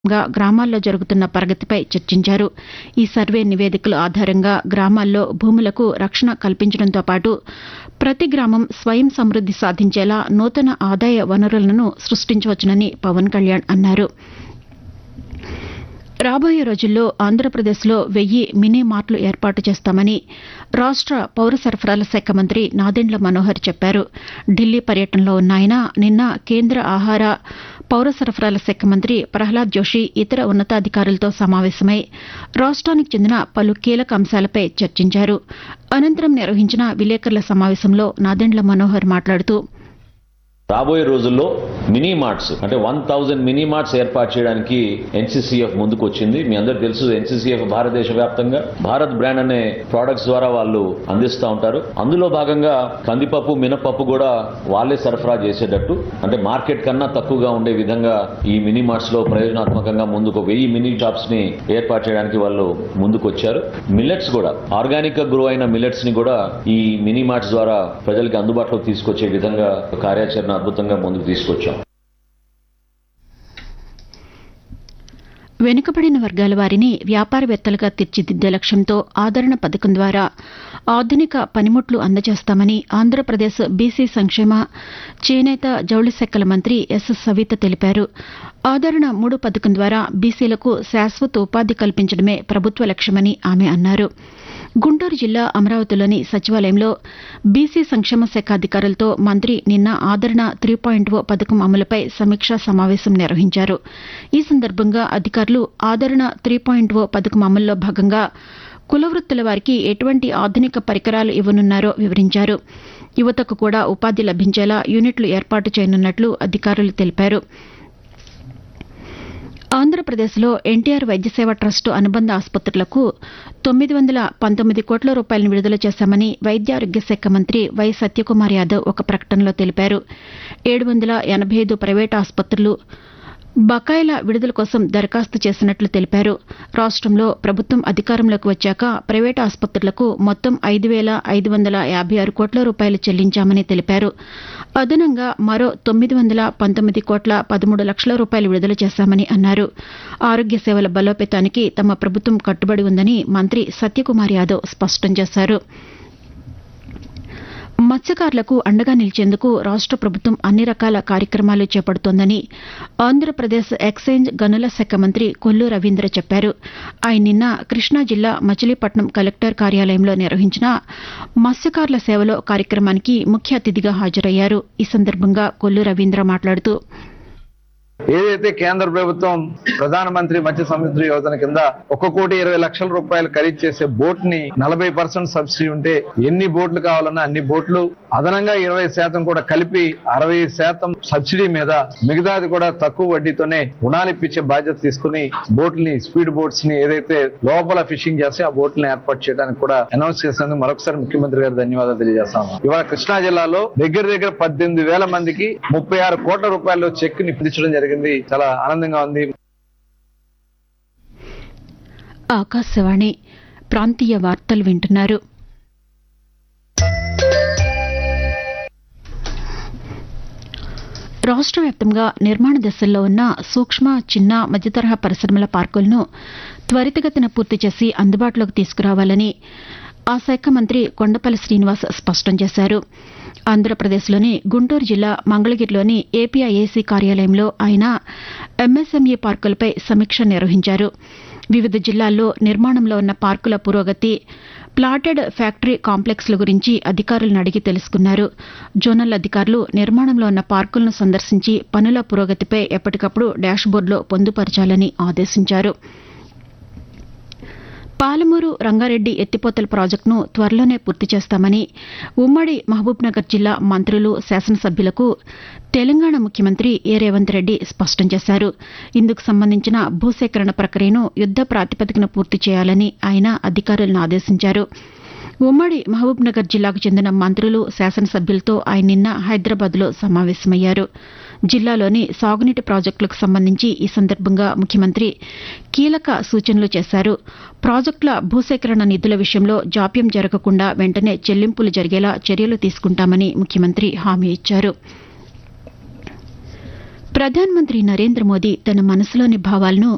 గా గ్రామాల్లో జరుగుతున్న ప్రగతిపై చర్చించారు ఈ సర్వే నివేదికల ఆధారంగా గ్రామాల్లో భూములకు రక్షణ కల్పించడంతో పాటు ప్రతి గ్రామం స్వయం సమృద్ది సాధించేలా నూతన ఆదాయ వనరులను సృష్టించవచ్చునని పవన్ కళ్యాణ్ అన్నారు రాబోయే రోజుల్లో ఆంధ్రప్రదేశ్లో వెయ్యి మినీ మార్ట్లు ఏర్పాటు చేస్తామని రాష్ట పౌర సరఫరాల శాఖ మంత్రి నాదెండ్ల మనోహర్ చెప్పారు ఢిల్లీ పర్యటనలో ఉన్న ఆయన నిన్న కేంద్ర ఆహార పౌర సరఫరాల శాఖ మంత్రి ప్రహ్లాద్ జోషి ఇతర ఉన్నతాధికారులతో సమావేశమై రాష్ట్రానికి చెందిన పలు కీలక అంశాలపై చర్చించారు అనంతరం నిర్వహించిన విలేకరుల సమావేశంలో నాదెండ్ల మనోహర్ మాట్లాడుతూ రాబోయే రోజుల్లో మినీ మార్ట్స్ అంటే వన్ థౌజండ్ మినీ మార్ట్స్ ఏర్పాటు చేయడానికి ఎన్సీసీఎఫ్ ముందుకు వచ్చింది మీ అందరికి తెలుసు ఎన్సీసీఎఫ్ భారతదేశ వ్యాప్తంగా భారత్ బ్రాండ్ అనే ప్రొడక్ట్స్ ద్వారా వాళ్ళు అందిస్తూ ఉంటారు అందులో భాగంగా కందిపప్పు మినపప్పు కూడా వాళ్ళే సరఫరా చేసేటట్టు అంటే మార్కెట్ కన్నా తక్కువగా ఉండే విధంగా ఈ మినీ మార్ట్స్ లో ప్రయోజనాత్మకంగా ముందుకు వెయ్యి మినీ షాప్స్ ని ఏర్పాటు చేయడానికి వాళ్ళు ముందుకు వచ్చారు మిల్లెట్స్ కూడా ఆర్గానిక్ గా గ్రో అయిన మిల్లెట్స్ ని కూడా ఈ మినీ మార్ట్స్ ద్వారా ప్రజలకి అందుబాటులోకి తీసుకొచ్చే విధంగా కార్యాచరణ అద్భుతంగా ముందుకు తీసుకొచ్చాం వెనుకబడిన వర్గాల వారిని వ్యాపారవేత్తలుగా తీర్చిదిద్దే లక్ష్యంతో ఆదరణ పథకం ద్వారా ఆధునిక పనిముట్లు అందజేస్తామని ఆంధ్రప్రదేశ్ బీసీ సంక్షేమ చేనేత జౌళి శాఖల మంత్రి ఎస్ సవిత తెలిపారు ఆదరణ మూడు పథకం ద్వారా బీసీలకు శాశ్వత ఉపాధి కల్పించడమే ప్రభుత్వ లక్ష్యమని ఆమె అన్నారు గుంటూరు జిల్లా అమరావతిలోని సచివాలయంలో బీసీ సంక్షేమ శాఖ అధికారులతో మంత్రి నిన్న ఆదరణ త్రీ పాయింట్ ఓ పథకం అమలుపై సమీక్షా సమావేశం నిర్వహించారు ఈ సందర్భంగా అధికారులు ఆదరణ త్రీ పాయింట్ ఓ పథకం అమల్లో భాగంగా కులవృత్తుల వారికి ఎటువంటి ఆధునిక పరికరాలు ఇవ్వనున్నారో వివరించారు యువతకు కూడా ఉపాధి లభించేలా యూనిట్లు ఏర్పాటు చేయనున్నట్లు అధికారులు తెలిపారు ఆంధ్రప్రదేశ్లో ఎన్టీఆర్ వైద్య సేవ ట్రస్టు అనుబంధ ఆసుపత్రులకు తొమ్మిది వందల పంతొమ్మిది కోట్ల రూపాయలను విడుదల చేశామని వైద్య ఆరోగ్య శాఖ మంత్రి వై సత్యకుమార్ యాదవ్ ఒక ప్రకటనలో తెలిపారు ఏడు వందల ఎనబై ఐదు ప్రైవేటు ఆసుపత్రులు బకాయిల విడుదల కోసం దరఖాస్తు చేసినట్లు తెలిపారు రాష్టంలో ప్రభుత్వం అధికారంలోకి వచ్చాక ప్రైవేటు ఆసుపత్రులకు మొత్తం ఐదు వేల ఐదు వందల యాభై ఆరు కోట్ల రూపాయలు చెల్లించామని తెలిపారు అదనంగా మరో తొమ్మిది వందల పంతొమ్మిది కోట్ల పదమూడు లక్షల రూపాయలు విడుదల చేశామని అన్నారు ఆరోగ్య సేవల బలోపేతానికి తమ ప్రభుత్వం కట్టుబడి ఉందని మంత్రి సత్యకుమార్ యాదవ్ స్పష్టం చేశారు మత్స్యకారులకు అండగా నిలిచేందుకు రాష్ట ప్రభుత్వం అన్ని రకాల కార్యక్రమాలు చేపడుతోందని ఆంధ్రప్రదేశ్ ఎక్సైజ్ గనుల శాఖ మంత్రి కొల్లు రవీంద్ర చెప్పారు ఆయన నిన్న కృష్ణా జిల్లా మచిలీపట్నం కలెక్టర్ కార్యాలయంలో నిర్వహించిన మత్స్యకారుల సేవలో కార్యక్రమానికి ముఖ్య అతిథిగా హాజరయ్యారు ఈ సందర్భంగా కొల్లు రవీంద్ర మాట్లాడుతూ ఏదైతే కేంద్ర ప్రభుత్వం ప్రధానమంత్రి మత్స్య సముద్ర యోజన కింద ఒక కోటి ఇరవై లక్షల రూపాయలు ఖరీదు చేసే బోట్ ని నలభై పర్సెంట్ సబ్సిడీ ఉంటే ఎన్ని బోట్లు కావాలన్నా అన్ని బోట్లు అదనంగా ఇరవై శాతం కూడా కలిపి అరవై శాతం సబ్సిడీ మీద మిగతాది కూడా తక్కువ వడ్డీతోనే రుణాలు ఇప్పించే బాధ్యత తీసుకుని బోట్లని స్పీడ్ బోట్స్ ని ఏదైతే లోపల ఫిషింగ్ చేసి ఆ బోట్లను ఏర్పాటు చేయడానికి కూడా అనౌన్స్ చేసినందుకు మరొకసారి ముఖ్యమంత్రి గారు ధన్యవాదాలు తెలియజేస్తాము ఇవాళ కృష్ణా జిల్లాలో దగ్గర దగ్గర పద్దెనిమిది వేల మందికి ముప్పై ఆరు కోట్ల రూపాయలు చెక్ ని పిలిచడం జరిగింది చాలా ఆనందంగా ఉంది ఆకాశవాణి ప్రాంతీయ వార్తలు వింటున్నారు రాష్ట్ర వ్యాప్తంగా నిర్మాణ దశల్లో ఉన్న సూక్ష్మ చిన్న మధ్యతరహా పరిశ్రమల పార్కులను త్వరితగతిన పూర్తి చేసి అందుబాటులోకి తీసుకురావాలని ఆ శాఖ మంత్రి కొండపల్లి శ్రీనివాస్ స్పష్టం చేశారు ఆంధ్రప్రదేశ్లోని గుంటూరు జిల్లా మంగళగిరిలోని ఏపీఐఏసీ కార్యాలయంలో ఆయన ఎంఎస్ఎంఈ పార్కులపై సమీక్ష నిర్వహించారు వివిధ జిల్లాల్లో నిర్మాణంలో ఉన్న పార్కుల పురోగతి ప్లాటెడ్ ఫ్యాక్టరీ కాంప్లెక్స్ల గురించి అధికారులను అడిగి తెలుసుకున్నారు జోనల్ అధికారులు నిర్మాణంలో ఉన్న పార్కులను సందర్శించి పనుల పురోగతిపై ఎప్పటికప్పుడు డాష్బోర్డులో పొందుపరచాలని ఆదేశించారు పాలమూరు రంగారెడ్డి ఎత్తిపోతల ప్రాజెక్టును త్వరలోనే పూర్తి చేస్తామని ఉమ్మడి మహబూబ్నగర్ జిల్లా మంత్రులు శాసనసభ్యులకు తెలంగాణ ముఖ్యమంత్రి ఏ రేవంత్ రెడ్డి స్పష్టం చేశారు ఇందుకు సంబంధించిన భూసేకరణ ప్రక్రియను యుద్ద ప్రాతిపదికన పూర్తి చేయాలని ఆయన అధికారులను ఆదేశించారు ఉమ్మడి మహబూబ్నగర్ జిల్లాకు చెందిన మంత్రులు శాసనసభ్యులతో ఆయన నిన్న హైదరాబాద్లో సమావేశమయ్యారు జిల్లాలోని సాగునీటి ప్రాజెక్టులకు సంబంధించి ఈ సందర్భంగా ముఖ్యమంత్రి కీలక సూచనలు చేశారు ప్రాజెక్టుల భూసేకరణ నిధుల విషయంలో జాప్యం జరగకుండా వెంటనే చెల్లింపులు జరిగేలా చర్యలు తీసుకుంటామని ముఖ్యమంత్రి హామీ ఇచ్చారు ప్రధానమంత్రి నరేంద్ర మోదీ తన మనసులోని భావాలను